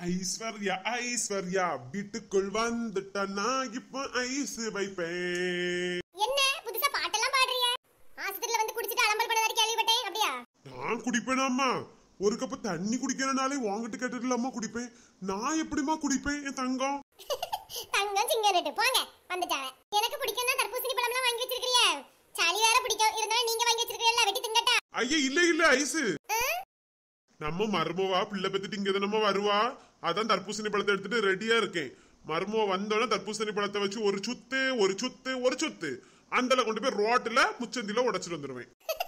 ஐஸ்வர்யா ஐஸ்வர்யா வீட்டுக்குள் வந்துட்ட நான் இப்போ ஐஸ் வைப்பேன் என்ன புதுசா பாட்டெல்லாம் பாடுறிய ஆஸ்பத்திரியில வந்து குடிச்சிட்டு அலம்பல் பண்ணதாரி கேள்விப்பட்டேன் அப்படியா நான் குடிப்பேனாம்மா ஒரு கப்பு தண்ணி குடிக்கிறனாலே வாங்கிட்டு கேட்டதுலாமா குடிப்பேன் நான் எப்படிம்மா குடிப்பேன் என் தங்கம் தங்கம் சிங்கரட்டு போங்க வந்துட்டாங்க எனக்கு பிடிக்கும் தர்பூசணி பழம்லாம் வாங்கி வச்சிருக்கிறிய சளி வேற பிடிக்கும் இருந்தாலும் நீங்க வாங்கி வச்சிருக்கீங்கல்ல வெட்டி திங்கட்டா ஐயா இல்ல இல்ல ஐஸ் நம்ம மருமவா பிள்ளை பத்திட்டு இங்க நம்ம வருவா அதான் தர்பூசணி பழத்தை எடுத்துட்டு ரெடியா இருக்கேன் மருமவ வந்தோடனே தர்பூசணி பழத்தை வச்சு ஒரு சுத்து ஒரு சுத்து ஒரு சுத்து அந்தல கொண்டு போய் ரோட்ல முச்சந்தில உடைச்சிட்டு வந்துருவேன்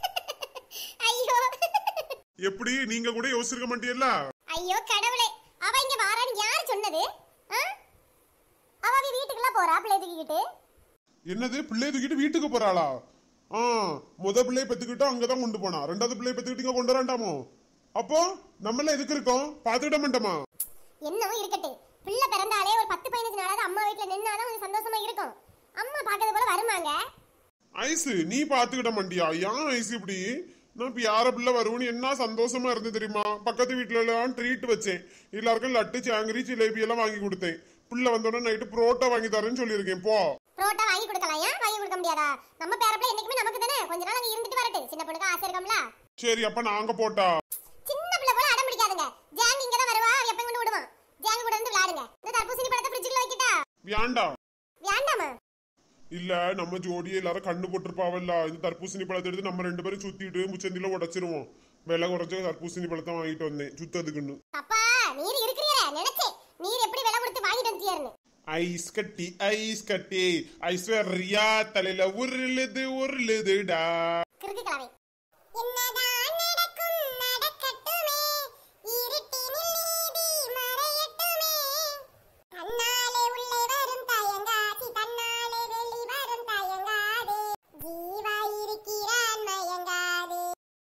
ஐயோ எப்படி நீங்க கூட யோசிச்சிருக்க மாட்டீங்களா ஐயோ கடவுளே அவ இங்க வாரான்னு யார் சொன்னது ஆ? அவ அவ வீட்டுக்குலாம் போறா பிள்ளை தூக்கிக்கிட்டு என்னது பிள்ளைய தூக்கிட்டு வீட்டுக்கு போறாளா ஆ முத பிள்ளைய பெத்துக்கிட்டு அங்கதான் கொண்டு போனா ரெண்டாவது பிள்ளைய பெத்துக்கிட்டு இங்க கொண்டு வராண்டாமோ அப்போ நம்மள எதுக்கு இருக்கோம் பாத்துக்கிட மாட்டோமா என்னவோ இருக்கட்டு பிள்ளை பிறந்தாலே ஒரு பத்து பதினஞ்சு நாளாவது அம்மா வீட்டுல நின்னாதான் கொஞ்சம் சந்தோஷமா இருக்கும் அம்மா பாக்கிறது போல வருமாங்க ஐஸ் நீ பாத்துக்கிட மாட்டியா ஏன் ஐஸ் இப்படி நான் இப்ப யார பிள்ளை வருவோன்னு என்ன சந்தோஷமா இருந்து தெரியுமா பக்கத்து வீட்டுல எல்லாம் ட்ரீட் வச்சேன் எல்லாருக்கும் லட்டு சாங்கிரி ஜிலேபி எல்லாம் வாங்கி கொடுத்தேன் பிள்ளை வந்தோடனே நைட்டு புரோட்டா வாங்கி தரேன்னு சொல்லியிருக்கேன் போ புரோட்டா வாங்கி கொடுக்கலாம் ஏன் வாங்கி கொடுக்க முடியாதா நம்ம பேரப்பிள்ள என்னைக்குமே நமக்கு தானே கொஞ்ச நாள் அங்க இருந்துட்டு வரட்டு சின்ன பொண்ணுக்கு ஆசை இருக்கும்ல சரி அப்ப நாங்க போட்டா சின்ன பிள்ளை போல அடம் பிடிக்காதுங்க ஜாங் இங்க தான் வருவா எப்ப கொண்டு விடுவான் ஜாங் கூட வந்து விளையாடுங்க இந்த தர்பூசணி பழத்தை ஃப்ரிட்ஜுக்குள்ள வைக்கிட்டா வேண்டாம் வேண்டாமா இல்ல நம்ம ஜோடியை எல்லாரும் கண்ணு போட்டிருப்பாவல்ல இந்த தர்பூசணி பழத்தை எடுத்து நம்ம ரெண்டு பேரும் சுத்திட்டு முச்சந்தில உடைச்சிருவோம் விலை குறைஞ்ச தர்பூசணி பழத்தை வாங்கிட்டு வந்தேன் சுத்ததுக்குன்னு அப்பா நீர் இருக்கிறீரே நினைச்சேன் நீர் எப்படி விலை கொடுத்து வாங்கிட்டு வந்துட்டியாருன்னு ஐஸ் கட்டி ஐஸ் கட்டி ஐஸ்வர்யா தலையில உருளுது உருளுதுடா கிறுக்கு கிழமை என்னதான் நடக்கும் நடக்கட்டுமே இருட்டினில் நீதி மறையட்டுமே தன்னாலே உள்ளே வரும் தயங்காதி தன்னாலே வெளி வரும் தயங்காதே ஜீவா இருக்கிறான் மயங்காதே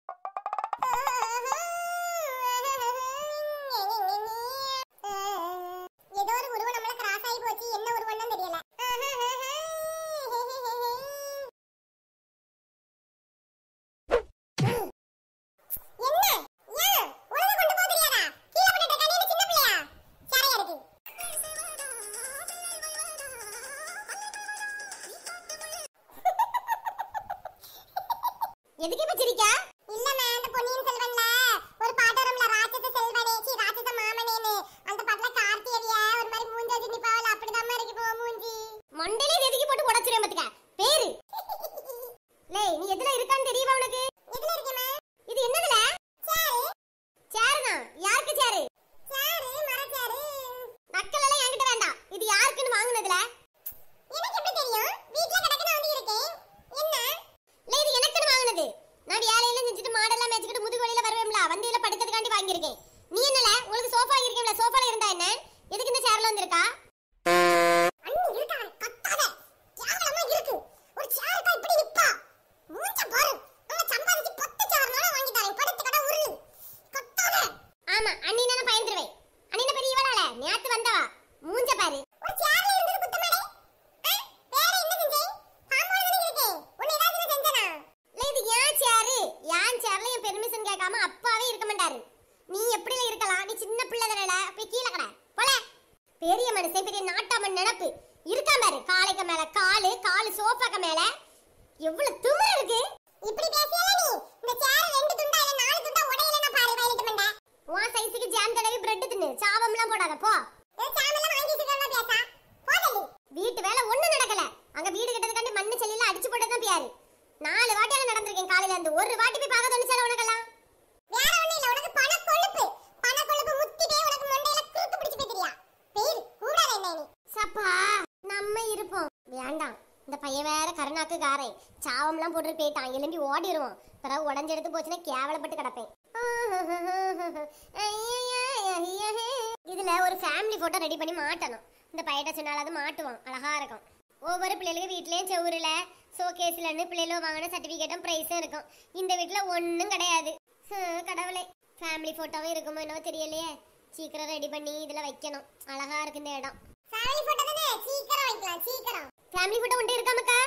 ஏதோ ஒரு உருவம் நம்மள கிராஸ் ஆகி போச்சு என்ன உருவம்னு தெரியல என்ன ஏன் உலக கொண்டு போக தெரியாதா கீழ போட்டுட்ட கண்ணில சின்ன பிள்ளையா சரையா இருக்கு எதுக்கு இப்ப சிரிக்கா இல்ல அந்த பொன்னியின் செல்வன்ல ஒரு பாட்டு வரும்ல ராட்சச செல்வனே சி ராட்சச மாமனேன்னு அந்த பாட்டுல கார்த்தியவிய ஒரு மாதிரி மூஞ்சி வச்சு நிப்பாவல அப்படிதான் இருக்கு போ மூஞ்சி மண்டலே எதுக்கு போட்டு உடைச்சிரேன் பாத்துக்க பேரு லேய் நீ எதுல இருக்கான்னு தெரியுமா உனக்கு எதுல இருக்கேமா இது என்னதுல சேரு சேரு தான் யாருக்கு சேரு சேரு மர சேரு நக்கல் எல்லாம் என்கிட்ட வேண்டாம் இது யாருக்குன்னு வாங்குனதுல எனக்கு எப்படி தெரியும் வீட்ல கிடக்கு நான் வந்து இருக்கேன் என்ன இல்ல இது எனக்குன்னு வாங்குனது நான் வேலையில செஞ்சுட்டு மாடெல்லாம் மேய்ச்சிட்டு முதுகு வழியில வருவேன்ல வந்து இதுல படுக்கிறதுக்காண்டி வாங்கியிருக்கேன் நீ என்னல உங்களுக்கு சோஃபா இருக்கேன்ல சோஃபால இருந்தா என்ன எதுக்கு இந்த சேர்ல வந்திருக்கா அண்ணி இருக்கா கத்தாத கேவலமா இருக்கு ஒரு சேர் தான் இப்படி நிப்பா மூஞ்ச பாரு நம்ம சம்பாதிச்சு பத்து சேர்னால வாங்கி தரேன் படுத்து கடை உருளு கத்தாத ஆமா அண்ணி நான் பயந்துருவேன் அண்ணி பெரிய இவளால நேத்து வந்தவா மூஞ்ச பாரு ஒரு சேர்ல இருந்தது குத்தமாடே வேற என்ன செஞ்சேன் பாம்போட தானே இருக்கேன் உன்னை ஏதாவது செஞ்சனா இல்ல இது ஏன் சேரு ஏன் சேர்ல என் பெர்மிஷன் கேட்காம அப்பாவே இருக்க மாட்டாரு நீ எப்படி இருக்கலாம் நீ சின்ன பிள்ளை தானே போய் கீழே கடை போல பெரிய மனுஷன் பெரிய நாட்டாமன் நினப்பு இருக்கா பாரு காலைக்கு மேல காலு காலு சோஃபாக்கு மேல எவ்வளவு திமிரு இருக்கு இப்படி பேசியல நீ இந்த சேர் ரெண்டு துண்டா இல்ல நாலு துண்டா உடையலனா பாரு வயிறு மண்ட உன் சைஸுக்கு ஜாம் தடவி பிரெட் தின்னு சாவம்லாம் போடாத போ சாமெல்லாம் வாங்கி வச்சிருக்கா பேசா போதலி வீட்டு வேலை ஒண்ணு நடக்கல அங்க வீடு கட்டதுக்காண்டி மண்ணு செல்லில அடிச்சு போட்டதான் பியாரு நாலு வாட்டியால நடந்திருக்கேன் காலையில இருந்து ஒரு வாட்டி போய் பார்க்க தோணுச்சால உனக்கெல்லாம் வேற ஒண்ணு இல்ல உனக்கு பண கொழுப்பு பண கொழுப்பு முத்திட்டே உனக்கு மண்டையில குறுக்கு பிடிச்சு போயிட்டியா பேர் கூடாத என்ன நீ சப்பா நம்ம இருப்போம் வேண்டாம் இந்த பையன் வேற கருணாக்கு காரன் சாவம்லாம் போட்டு போயிட்டான் எலும்பி ஓடிடுவோம் பிறகு உடஞ்சு எடுத்து போச்சுன்னா கேவலப்பட்டு கிடப்பேன் இதுல ஒரு ஃபேமிலி போட்டோ ரெடி பண்ணி மாட்டணும் இந்த பையட்ட சொன்னாலும் அது மாட்டுவோம் அழகா இருக்கும் ஒவ்வொரு பிள்ளைகளுக்கு வீட்லயும் செவுருல ஷோகேஸ்லன்னு பிள்ளைகளும் வாங்கின சர்டிபிகேட்டும் பிரைஸும் இருக்கும் இந்த வீட்ல ஒண்ணும் கிடையாது ஹம், கடவுளே ஃபேமிலி போட்டோவும் இருக்குமோ என்னவோ தெரியலையே சீக்கிரம் ரெடி பண்ணி இதுல வைக்கணும் அழகா இருக்கு இந்த இடம் ஃபேமிலி போட்டோ தானே சீக்கிரம் வைக்கலாம் சீக்கிரம் ஃபேமிலி போட்டோ உண்டு இருக்காமக்கா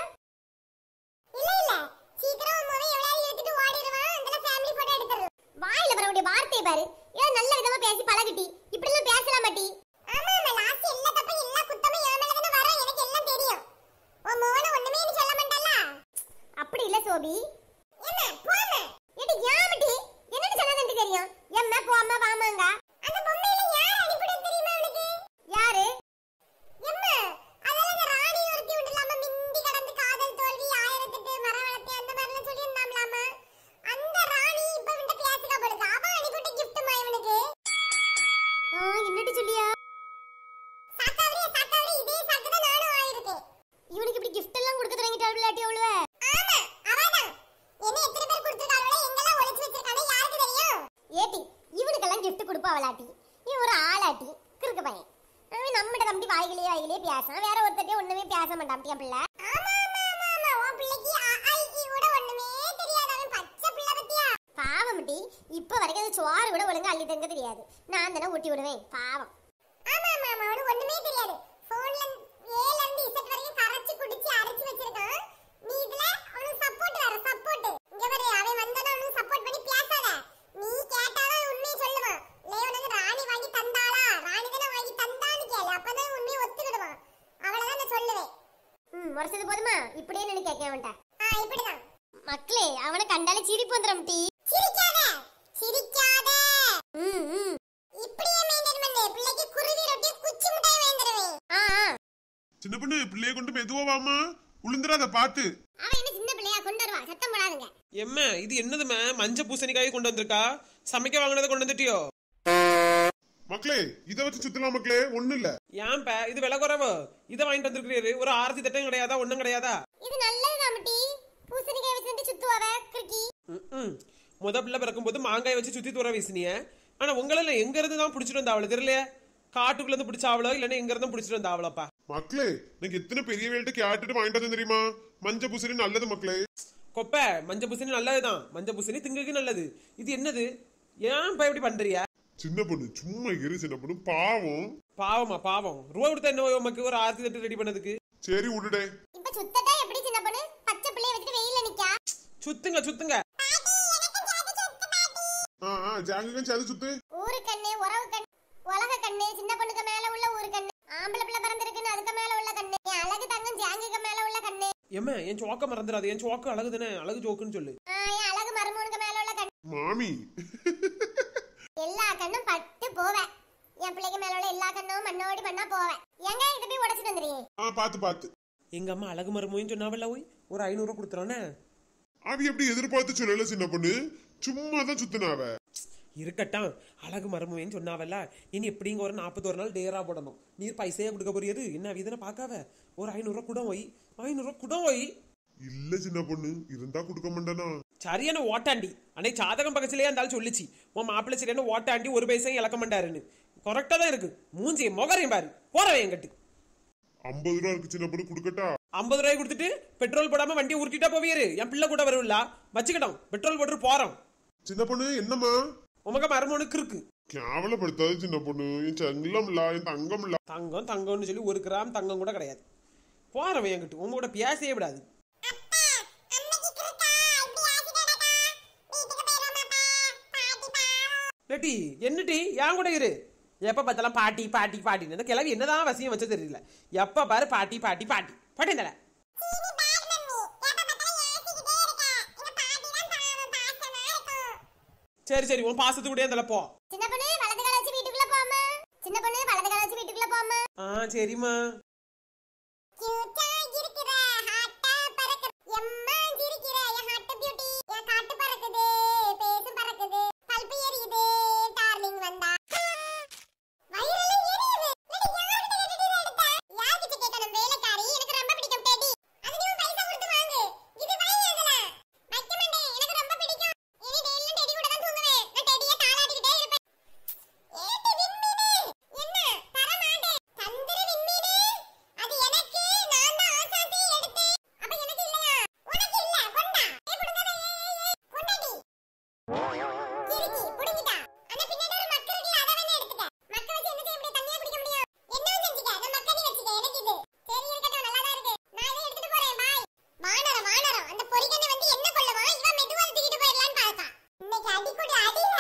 இல்ல இல்ல சீக்கிரம் அம்மாவே எவ்வளவு எடுத்துட்டு ஓடிடுவான் அதெல்லாம் ஃபேமிலி போட்டோ எடுத்துறோம் வாயில வரக்கூடிய பேசக்கூடிய வார்த்தையை பாரு ஏன் நல்ல விதமா பேசி பழகிட்டி இப்படி எல்லாம் பேசலாம் மாட்டி ஆமா ஆமா லாஸ்ட் எல்லா தப்பும் எல்லா குத்தமும் என் மேல தான வரும் எனக்கு எல்லாம் தெரியும் உன் மோன ஒண்ணுமே நீ சொல்ல மாட்டல்ல அப்படி இல்ல சோபி என்ன போமா இது யாமட்டி என்னன்னு சொன்னது தெரியும் எம்மா போம்மா வாமாங்க அந்த பொம்மையில யார் அனுப்பிடு தெரியுமா உனக்கு யாரு எம்மா அதெல்லாம் இந்த ராணி ஒருத்தி உண்டுலாம மிந்தி கடந்து காதல் தோல்வி ஆயிரத்தெட்டு மரம் வளர்த்தி அந்த மாதிரிலாம் சொல்லி இருந்தாங்களாமா அந்த ராணி இப்ப விண்ட பேசுகா போலுக்கு அவ அனுப்பிட்ட கிஃப்ட் மா இவனுக்கு என்னடி சொல்லியா சாக்காவரி சாக்காவரி இதே சாக்கு தான் நானும் ஆயிருக்கேன் இவனுக்கு இப்படி gift எல்லாம் கொடுக்க தொடங்கிட்டாள் இல்லாட்டி அவ்வளவு ஆமா அவதான் என்ன எத்தனை பேர் கொடுத்திருக்காங்களோ எங்கெல்லாம் ஒளிச்சு வச்சிருக்கானே யாருக்கு தெரியும் ஏட்டி இவனுக்கெல்லாம் gift கொடுப்பா அவளாட்டி நீ ஒரு ஆளாட்டி கிறுக்கு பையன் அவன் நம்மட தம்பி வாய்களே வாய்களே பேசான் வேற ஒருத்தட்டே ஒண்ணுமே பேச மாட்டான் என் பிள்ளை ஆமா ஆமா ஆமா ஆமா உன் பிள்ளைக்கு அ, ஆ, இ, ஈ கூட ஒண்ணுமே தெரியாது அவன் பச்சை பிள்ளை பத்தியா பாவம் டி இப்ப வரைக்கும் அது சோறு கூட ஒழுங்கா அள்ளி தங்க தெரியாது நான் தானே ஊட்டி விடுவேன் பாவம் ஆமா ஆமா ஆமா அவனுக்கு ஒண்ணுமே தெரியாது போன்ல ஏல இருந்து இசட் வரைக்கும் கரைச்சு குடிச்சு அரைச்சு வச்சிருக்கான் நீ இதுல அவனுக்கு சப்போர்ட் வேற சப்போர்ட் இங்க பாரு அவன் வந்ததும் அவனுக்கு சப்போர்ட் பண்ணி பேசாத நீ கேட்டாதான் உண்மையை சொல்லுவான் லேவன் வந்து ராணி வாங்கி தந்தாளா ராணி தானே வாங்கி தந்தான்னு கேளு அப்பதான் உண்மையை ஒத்துக்கிடுவான் அவளதான் நான் சொல்லுவேன் ம் வருஷத்து போதுமா இப்படியே நின்னு கேட்க அவன்ட்ட ஆ இப்படிதான் மக்களே அவனை கண்டாலே சிரிப்பு வந்துடும் டீ சிரிக்காத சிரிக்காத ம் ம் இப்படியே மெயின்டைன் பண்ணு பிள்ளைக்கு குருவி ரொட்டி குச்சி மிட்டாய் வாங்கிடுவேன் ஆ ஆ. சின்ன பொண்ணு பிள்ளைய கொண்டு மெதுவா வாமா உளுந்துராத பாத்து அவன் என்ன சின்ன பிள்ளையா கொண்டு வருவா சத்தம் போடாதுங்க எம்ம இது என்னதும்மா மஞ்ச பூசணிக்காய் கொண்டு வந்திருக்கா சமைக்க வாங்கினதை கொண்டு வந்துட்டியோ மக்களே இத வச்சு சுத்தலாம் மக்களே ஒண்ணு இல்ல ஏன்ப இது விலை குறைவு இதை வாங்கிட்டு வந்திருக்கிறீரு ஒரு ஆரத்தி தட்டம் கிடையாதா ஒண்ணும் கிடையாதா இது நல்லதுதான் மட்டி பூசணிக்காய் வச்சுட்டு சுத்துவாவ கிறுக்கி ம் முத பிள்ளை பிறக்கும்போது மாங்காய் வச்சு சுத்தி தூர வீசினிய ஆனா உங்கள எங்க இருந்து தான் பிடிச்சிட்டு வந்தாவளோ தெரியலையே காட்டுக்குள்ள இருந்து பிடிச்சாவளோ இல்லன்னா எங்க இருந்து பிடிச்சிட்டு வந்தாவளோப்பா மக்களே நீங்க எத்தனை பெரிய வேல்ட்டு கேட்டுட்டு வாங்கிட்டு வந்து தெரியுமா மஞ்ச பூசணி நல்லது மக்களே கொப்பை மஞ்ச பூசணி நல்லதுதான் மஞ்ச பூசணி திங்குக்கு நல்லது இது என்னது ஏன்பா இப்படி பண்றியா சின்ன பொண்ணு சும்மா இரு சின்ன பொண்ணு பாவம் பாவமா பாவம் ரூபா கொடுத்தா என்ன உமக்கு ஒரு ஆரத்தி தட்டு ரெடி பண்ணதுக்கு சரி விடுடே இப்ப சுத்தட்டா எப்படி சின்ன பொண்ணு பச்சை பிள்ளைய வச்சுட்டு வெயில்ல நிக்கா சுத்துங்க சுத்துங்க ஆ ஆ ஜாங்குக்கும் சேர்த்து சுத்து ஊரு கண்ணு உறவு கண்ணு உலக கண்ணு சின்ன பொண்ணுக்கு மேல உள்ள ஊரு கண்ணு ஆம்பளை பிள்ளை பிறந்திருக்குன்னு அதுக்கு மேல உள்ள கண்ணு என் அழகு தங்கம் ஜாங்குக்கு மேல உள்ள கண்ணு ஏம்மா என் சோக்க மறந்துடாது என் சோக்கு அழகு தானே அழகு ஜோக்குன்னு சொல்லு ஆ, என் அழகு மருமகனுக்கு மேல உள்ள கண்ணு மாமி எல்லா கண்ணும் பட்டு போவேன் என் பிள்ளைக்கு மேல உள்ள எல்லா கண்ணும் மண்ணோடி மண்ணா போவேன் எங்க இதை போய் உடைச்சிட்டு வந்துடுறீங்க ஆ பாத்து பாத்து எங்க அம்மா அழகு மருமோன்னு சொன்னாவல்ல ஓய் ஒரு ஐநூறு கொடுத்துறோன்னே அவ எப்படி எதிர்பார்த்து சொல்லல சின்ன பொண்ணு சும்மா தான் சுத்தினாவ இருக்கட்டும் அழகு மருமவேன்னு சொன்னாவல்ல இனி எப்படிங்க ஒரு நாற்பத்தோரு நாள் டேரா போடணும் நீர் பைசையா கொடுக்க போறியது என்ன இதனை பார்க்காவ ஒரு ஐநூறுரூவா கூட ஒய் ஐநூறுரூவா கூட ஒய் இல்ல சின்ன பொண்ணு இருந்தா கொடுக்க மாட்டேனா சரியான ஓட்டாண்டி அன்னைக்கு சாதகம் பக்கத்திலேயே இருந்தாலும் சொல்லிச்சு உன் மாப்பிள்ளை சரியான ஓட்டாண்டி ஒரு பைசையும் இழக்க மாட்டாருன்னு கரெக்டா தான் இருக்கு மூஞ்சி முகரையும் பாரு போறவன் என்கிட்ட ஐம்பது ரூபா இருக்கு சின்ன பொண்ணு கொடுக்கட்டா ஐம்பது ரூபாய் கொடுத்துட்டு பெட்ரோல் போடாம வண்டியை உருட்டிட்டா போவியாரு என் பிள்ளை கூட வரும்ல வச்சுக்கிட்டோம் பெட்ரோல் போட்டு போறோம் சின்ன பொண்ணு என்னம்மா உமக்கு மருமனுக்கு இருக்கு கேவலப்படுத்தாது சின்ன பொண்ணு என் செல்லம் இல்ல என் தங்கம் இல்ல தங்கம் தங்கம்னு சொல்லி ஒரு கிராம் தங்கம் கூட கிடையாது போறவன் என்கிட்ட உங்க கூட பேசவே விடாது லட்டி என்னடி ஏன் கூட இரு எப்ப பார்த்தாலும் பாட்டி பாட்டி பாட்டின்னு இந்த கிளவி என்னதான் வசியம் வச்ச தெரியல எப்ப பாரு பாட்டி பாட்டி பாட்டி பாட்டி தர சரி சரி உன் பாசத்து கூட அந்த போ சின்ன பொண்ணு வலது கால வச்சு வீட்டுக்குள்ள போமா சின்ன பொண்ணு வலது கால வச்சு வீட்டுக்குள்ள போமா ஆ சரிம்மா கியூட்டா இருக்கிற ஹாட்டா பறக்குற எம்மா இருக்கிற என் ஹாட் பியூட்டி என் காட்டு பறக்குது பேசும் பறக்குது கல்பு எரியுது டார்லிங் வந்தா வயிறெல்லாம் எரியுது இல்லடி யார்கிட்ட கேட்டுட்டு இதை எடுத்த யார்கிட்ட கேட்கணும் வேலைக்காரி எனக்கு ரொம்ப பிடிக்கும் டெடி அது நீ உன் பைசா கொடுத்து வாங்கு இது வாங்கி அதுல வைக்க மாட்டேன் எனக்கு ரொம்ப பிடிக்கும் இனி டெய்லியும் டெடி கூட தான் தூங்குவேன் நான் டெடியை தாளாடிக்கிட்டே இருப்பேன் ஏட்டி விண்மீனே என்ன தர மாட்டேன் தந்திர விண்மீனே அது எனக்கு நான் தான் ஆசாசி எடுத்தேன் அப்ப எனக்கு இல்லையா உனக்கு இல்ல கொண்டா ஏ கொடுங்கடா கொண்டாடி கிறுக்கி புடிங்கிட்டா ஆனா பின்னாடி ஒரு மக்க இருக்குல்ல அத வேணா எடுத்துக்க மக்க வச்சு என்ன செய்ய முடியும் தண்ணியா குடிக்க முடியும் என்ன செஞ்சுக்க நான் மக்கனி வச்சுக்க எனக்கு இது சரி இருக்கட்டும் நல்லா தான் இருக்கு நான் இதை எடுத்துட்டு போறேன் பாய் வானரம் வானரம் அந்த பொறிகனை வந்து என்ன கொள்ளுவான் இவன் மெதுவா தூக்கிட்டு போயிடலான்னு பார்த்தான் இன்னைக்கு அடிக்குடி அடி